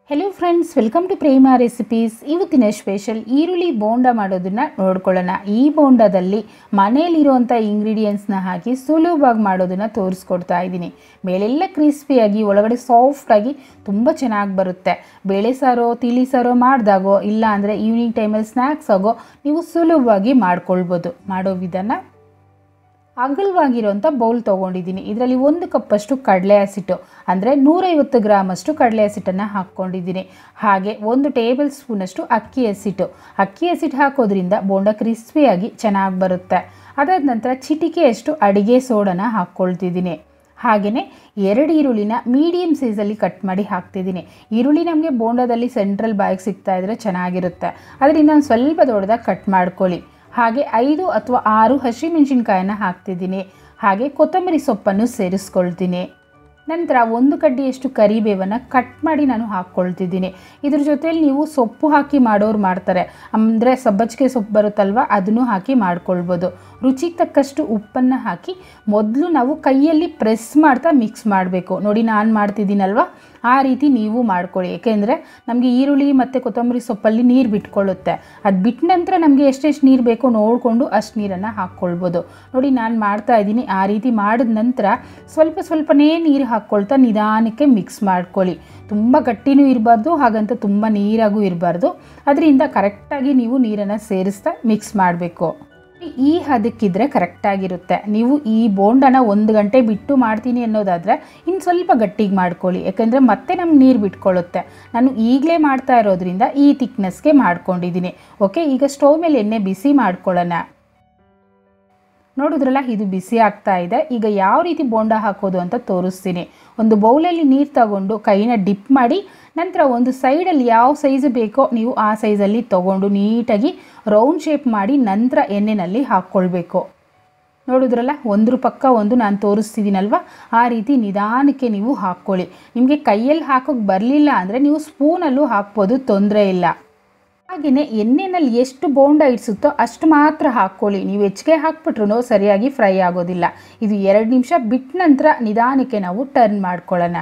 hello friends welcome to Prema recipes ಇವತ್ತಿನ special ಈರುಳ್ಳಿ ಬೋಂಡ ಮಾಡೋದನ್ನ ನೋಡ್ಕೊಳ್ಳೋಣ ಈ ಬೋಂಡದಲ್ಲಿ ಮನೆಯಲ್ಲಿರುವಂಥ ಇಂಗ್ರೀಡಿಯೆಂಟ್ಸ್ನ ಹಾಕಿ ಸುಲಭವಾಗಿ ಮಾಡೋದನ್ನ ತೋರಿಸ್ಕೊಡ್ತಾ ಇದ್ದೀನಿ ಮೇಲೆಲ್ಲ ಕ್ರಿಸ್ಪಿಯಾಗಿ ಒಳಗಡೆ ಸಾಫ್ಟಾಗಿ ತುಂಬ ಚೆನ್ನಾಗಿ ಬರುತ್ತೆ ಬೇಳೆ ಸಾರೋ ತಿಳಿ ಸಾರೋ ಮಾಡಿದಾಗೋ ಇಲ್ಲ ಅಂದರೆ ಈವ್ನಿಂಗ್ ಟೈಮಲ್ಲಿ ಸ್ನ್ಯಾಕ್ಸ್ ಆಗೋ ನೀವು ಸುಲಭವಾಗಿ ಮಾಡ್ಕೊಳ್ಬೋದು ಮಾಡೋ ವಿಧಾನ ಅಗಲವಾಗಿರುವಂಥ ಬೌಲ್ ತೊಗೊಂಡಿದ್ದೀನಿ ಇದರಲ್ಲಿ ಒಂದು ಕಪ್ಪಷ್ಟು ಕಡಲೆ ಹಸಿಟ್ಟು ಅಂದರೆ ನೂರೈವತ್ತು ಗ್ರಾಮಷ್ಟು ಕಡಲೆ ಹಸಿಟ್ಟನ್ನು ಹಾಕ್ಕೊಂಡಿದ್ದೀನಿ ಹಾಗೆ ಒಂದು ಟೇಬಲ್ ಸ್ಪೂನಷ್ಟು ಅಕ್ಕಿ ಹಸಿಟ್ಟು ಅಕ್ಕಿ ಹಸಿಟ್ಟು ಹಾಕೋದ್ರಿಂದ ಬೋಂಡ ಕ್ರಿಸ್ಪಿಯಾಗಿ ಚೆನ್ನಾಗಿ ಬರುತ್ತೆ ಅದಾದ ನಂತರ ಚಿಟಿಕೆಯಷ್ಟು ಅಡಿಗೆ ಸೋಡನ ಹಾಕ್ಕೊಳ್ತಿದ್ದೀನಿ ಹಾಗೆಯೇ ಎರಡು ಈರುಳ್ಳಿನ ಮೀಡಿಯಮ್ ಸೈಜಲ್ಲಿ ಕಟ್ ಮಾಡಿ ಹಾಕ್ತಿದ್ದೀನಿ ಈರುಳ್ಳಿ ನಮಗೆ ಬೋಂಡದಲ್ಲಿ ಸೆಂಟ್ರಲ್ ಬಾಯಿಗೆ ಸಿಗ್ತಾ ಇದ್ದರೆ ಚೆನ್ನಾಗಿರುತ್ತೆ ಅದರಿಂದ ಒಂದು ಸ್ವಲ್ಪ ದೊಡ್ಡದಾಗಿ ಕಟ್ ಮಾಡ್ಕೊಳ್ಳಿ ಹಾಗೆ ಐದು ಅಥವಾ ಆರು ಹಸಿಮೆಣಸಿನ್ಕಾಯನ್ನ ಹಾಕ್ತಿದ್ದೀನಿ ಹಾಗೆ ಕೊತ್ತಂಬರಿ ಸೊಪ್ಪನ್ನು ಸೇರಿಸ್ಕೊಳ್ತೀನಿ ನಂತರ ಒಂದು ಕಡ್ಡಿಯಷ್ಟು ಕರಿಬೇವನ್ನು ಕಟ್ ಮಾಡಿ ನಾನು ಹಾಕ್ಕೊಳ್ತಿದ್ದೀನಿ ಇದ್ರ ಜೊತೆಯಲ್ಲಿ ನೀವು ಸೊಪ್ಪು ಹಾಕಿ ಮಾಡೋರು ಮಾಡ್ತಾರೆ ಅಂದರೆ ಸಬ್ಬಚ್ಚಿಗೆ ಸೊಪ್ಪು ಬರುತ್ತಲ್ವ ಅದನ್ನು ಹಾಕಿ ಮಾಡ್ಕೊಳ್ಬೋದು ರುಚಿಗೆ ತಕ್ಕಷ್ಟು ಉಪ್ಪನ್ನು ಹಾಕಿ ಮೊದಲು ನಾವು ಕೈಯಲ್ಲಿ ಪ್ರೆಸ್ ಮಾಡ್ತಾ ಮಿಕ್ಸ್ ಮಾಡಬೇಕು ನೋಡಿ ನಾನು ಮಾಡ್ತಿದ್ದೀನಲ್ವ ಆ ರೀತಿ ನೀವು ಮಾಡ್ಕೊಳ್ಳಿ ಏಕೆಂದರೆ ನಮಗೆ ಈರುಳ್ಳಿ ಮತ್ತು ಕೊತ್ತಂಬರಿ ಸೊಪ್ಪಲ್ಲಿ ನೀರು ಬಿಟ್ಕೊಳ್ಳುತ್ತೆ ಅದು ಬಿಟ್ಟ ನಂತರ ನಮಗೆ ಎಷ್ಟೆಷ್ಟು ನೀರು ಬೇಕೋ ನೋಡಿಕೊಂಡು ಅಷ್ಟು ನೀರನ್ನು ಹಾಕ್ಕೊಳ್ಬೋದು ನೋಡಿ ನಾನು ಮಾಡ್ತಾ ಇದ್ದೀನಿ ಆ ರೀತಿ ಮಾಡಿದ ನಂತರ ಸ್ವಲ್ಪ ಸ್ವಲ್ಪನೇ ನೀರು ಹಾಕ್ಕೊಳ್ತಾ ನಿಧಾನಕ್ಕೆ ಮಿಕ್ಸ್ ಮಾಡ್ಕೊಳ್ಳಿ ತುಂಬ ಗಟ್ಟಿನೂ ಇರಬಾರ್ದು ಹಾಗಂತ ತುಂಬ ನೀರಾಗೂ ಇರಬಾರ್ದು ಅದರಿಂದ ಕರೆಕ್ಟಾಗಿ ನೀವು ನೀರನ್ನು ಸೇರಿಸ್ತಾ ಮಿಕ್ಸ್ ಮಾಡಬೇಕು ಈ ಹದಕ್ಕಿದ್ರೆ ಕರೆಕ್ಟಾಗಿರುತ್ತೆ ನೀವು ಈ ಬೋಂಡನ ಒಂದು ಗಂಟೆ ಬಿಟ್ಟು ಮಾಡ್ತೀನಿ ಅನ್ನೋದಾದರೆ ಇನ್ನು ಸ್ವಲ್ಪ ಗಟ್ಟಿಗೆ ಮಾಡ್ಕೊಳ್ಳಿ ಯಾಕಂದರೆ ಮತ್ತೆ ನಮ್ಗೆ ನೀರು ಬಿಟ್ಕೊಳ್ಳುತ್ತೆ ನಾನು ಈಗಲೇ ಮಾಡ್ತಾ ಇರೋದ್ರಿಂದ ಈ ತಿಕ್ನೆಸ್ಗೆ ಮಾಡ್ಕೊಂಡಿದ್ದೀನಿ ಓಕೆ ಈಗ ಸ್ಟವ್ ಮೇಲೆ ಎಣ್ಣೆ ಬಿಸಿ ಮಾಡ್ಕೊಳ್ಳೋಣ ನೋಡಿದ್ರಲ್ಲ ಇದು ಬಿಸಿ ಆಗ್ತಾ ಇದೆ ಈಗ ಯಾವ ರೀತಿ ಬೋಂಡ ಹಾಕೋದು ಅಂತ ತೋರಿಸ್ತೀನಿ ಒಂದು ಬೌಲಲ್ಲಿ ನೀರು ತಗೊಂಡು ಕೈನ ಡಿಪ್ ಮಾಡಿ ನಂತರ ಒಂದು ಸೈಡಲ್ಲಿ ಯಾವ ಸೈಜ್ ಬೇಕೋ ನೀವು ಆ ಸೈಜಲ್ಲಿ ತೊಗೊಂಡು ನೀಟಾಗಿ ರೌಂಡ್ ಶೇಪ್ ಮಾಡಿ ನಂತರ ಎಣ್ಣೆಯಲ್ಲಿ ಹಾಕ್ಕೊಳ್ಬೇಕು ನೋಡಿದ್ರಲ್ಲ ಒಂದ್ರ ಪಕ್ಕ ಒಂದು ನಾನು ತೋರಿಸ್ತಿದ್ದೀನಲ್ವ ಆ ರೀತಿ ನಿಧಾನಕ್ಕೆ ನೀವು ಹಾಕ್ಕೊಳ್ಳಿ ನಿಮಗೆ ಕೈಯಲ್ಲಿ ಹಾಕೋಕ್ಕೆ ಬರಲಿಲ್ಲ ಅಂದರೆ ನೀವು ಸ್ಪೂನಲ್ಲೂ ಹಾಕ್ಬೋದು ತೊಂದರೆ ಇಲ್ಲ ಹಾಗೆಯೇ ಎಣ್ಣೆನಲ್ಲಿ ಎಷ್ಟು ಬೋಂಡ ಇಡಿಸುತ್ತೋ ಅಷ್ಟು ಮಾತ್ರ ಹಾಕ್ಕೊಳ್ಳಿ ನೀವು ಹೆಚ್ಚಿಗೆ ಹಾಕ್ಬಿಟ್ರು ಸರಿಯಾಗಿ ಫ್ರೈ ಆಗೋದಿಲ್ಲ ಇದು ಎರಡು ನಿಮಿಷ ಬಿಟ್ಟ ನಂತರ ನಿಧಾನಕ್ಕೆ ನಾವು ಟರ್ನ್ ಮಾಡ್ಕೊಳ್ಳೋಣ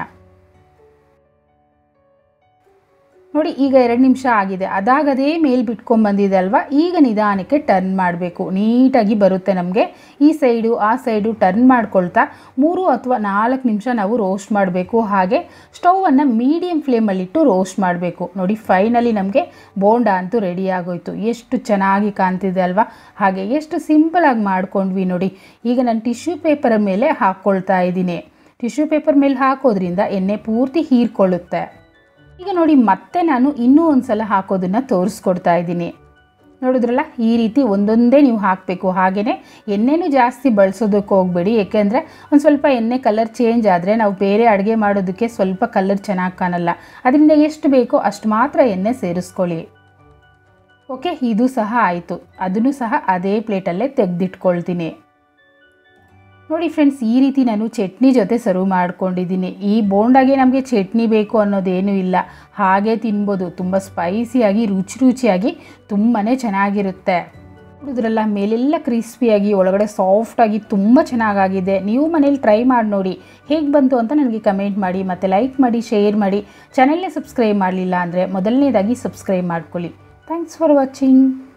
ನೋಡಿ ಈಗ ಎರಡು ನಿಮಿಷ ಆಗಿದೆ ಅದಾಗದೇ ಮೇಲೆ ಬಿಟ್ಕೊಂಡ್ಬಂದಿದೆ ಅಲ್ವಾ ಈಗ ನಿಧಾನಕ್ಕೆ ಟರ್ನ್ ಮಾಡಬೇಕು ನೀಟಾಗಿ ಬರುತ್ತೆ ನಮಗೆ ಈ ಸೈಡು ಆ ಸೈಡು ಟರ್ನ್ ಮಾಡ್ಕೊಳ್ತಾ ಮೂರು ಅಥವಾ ನಾಲ್ಕು ನಿಮಿಷ ನಾವು ರೋಸ್ಟ್ ಮಾಡಬೇಕು ಹಾಗೆ ಸ್ಟೌವನ್ನು ಮೀಡಿಯಮ್ ಫ್ಲೇಮಲ್ಲಿಟ್ಟು ರೋಸ್ಟ್ ಮಾಡಬೇಕು ನೋಡಿ ಫೈನಲಿ ನಮಗೆ ಬೋಂಡ ಅಂತೂ ರೆಡಿ ಆಗೋಯ್ತು ಎಷ್ಟು ಚೆನ್ನಾಗಿ ಕಾಣ್ತಿದೆ ಅಲ್ವಾ ಹಾಗೆ ಎಷ್ಟು ಸಿಂಪಲಾಗಿ ಮಾಡ್ಕೊಂಡ್ವಿ ನೋಡಿ ಈಗ ನಾನು ಟಿಶ್ಯೂ ಪೇಪರ್ ಮೇಲೆ ಹಾಕ್ಕೊಳ್ತಾ ಇದ್ದೀನಿ ಟಿಶ್ಯೂ ಪೇಪರ್ ಮೇಲೆ ಹಾಕೋದ್ರಿಂದ ಎಣ್ಣೆ ಪೂರ್ತಿ ಹೀರ್ಕೊಳ್ಳುತ್ತೆ ಈಗ ನೋಡಿ ಮತ್ತೆ ನಾನು ಇನ್ನೂ ಒಂದು ಸಲ ಹಾಕೋದನ್ನು ತೋರಿಸ್ಕೊಡ್ತಾ ಇದ್ದೀನಿ ನೋಡಿದ್ರಲ್ಲ ಈ ರೀತಿ ಒಂದೊಂದೇ ನೀವು ಹಾಕಬೇಕು ಹಾಗೆಯೇ ಎಣ್ಣೆನೂ ಜಾಸ್ತಿ ಬಳಸೋದಕ್ಕೆ ಹೋಗಬೇಡಿ ಏಕೆಂದರೆ ಒಂದು ಸ್ವಲ್ಪ ಎಣ್ಣೆ ಕಲರ್ ಚೇಂಜ್ ಆದರೆ ನಾವು ಬೇರೆ ಅಡುಗೆ ಮಾಡೋದಕ್ಕೆ ಸ್ವಲ್ಪ ಕಲರ್ ಚೆನ್ನಾಗಿ ಕಾಣಲ್ಲ ಅದರಿಂದ ಎಷ್ಟು ಬೇಕೋ ಅಷ್ಟು ಮಾತ್ರ ಎಣ್ಣೆ ಸೇರಿಸ್ಕೊಳ್ಳಿ ಓಕೆ ಇದು ಸಹ ಆಯಿತು ಅದನ್ನು ಸಹ ಅದೇ ಪ್ಲೇಟಲ್ಲೇ ತೆಗೆದಿಟ್ಕೊಳ್ತೀನಿ ನೋಡಿ ಫ್ರೆಂಡ್ಸ್ ಈ ರೀತಿ ನಾನು ಚಟ್ನಿ ಜೊತೆ ಸರ್ವ್ ಮಾಡ್ಕೊಂಡಿದ್ದೀನಿ ಈ ಬೋಂಡಾಗೆ ನಮಗೆ ಚಟ್ನಿ ಬೇಕು ಅನ್ನೋದೇನೂ ಇಲ್ಲ ಹಾಗೆ ತಿನ್ಬೋದು ತುಂಬ ಸ್ಪೈಸಿಯಾಗಿ ರುಚಿ ರುಚಿಯಾಗಿ ತುಂಬಾ ಚೆನ್ನಾಗಿರುತ್ತೆ ನೋಡಿದ್ರಲ್ಲ ಮೇಲೆಲ್ಲ ಕ್ರಿಸ್ಪಿಯಾಗಿ ಒಳಗಡೆ ಸಾಫ್ಟಾಗಿ ತುಂಬ ಚೆನ್ನಾಗಾಗಿದೆ ನೀವು ಮನೇಲಿ ಟ್ರೈ ಮಾಡಿ ನೋಡಿ ಹೇಗೆ ಬಂತು ಅಂತ ನನಗೆ ಕಮೆಂಟ್ ಮಾಡಿ ಮತ್ತು ಲೈಕ್ ಮಾಡಿ ಶೇರ್ ಮಾಡಿ ಚಾನೆಲ್ನೇ ಸಬ್ಸ್ಕ್ರೈಬ್ ಮಾಡಲಿಲ್ಲ ಅಂದರೆ ಮೊದಲನೇದಾಗಿ ಸಬ್ಸ್ಕ್ರೈಬ್ ಮಾಡ್ಕೊಳ್ಳಿ ಥ್ಯಾಂಕ್ಸ್ ಫಾರ್ ವಾಚಿಂಗ್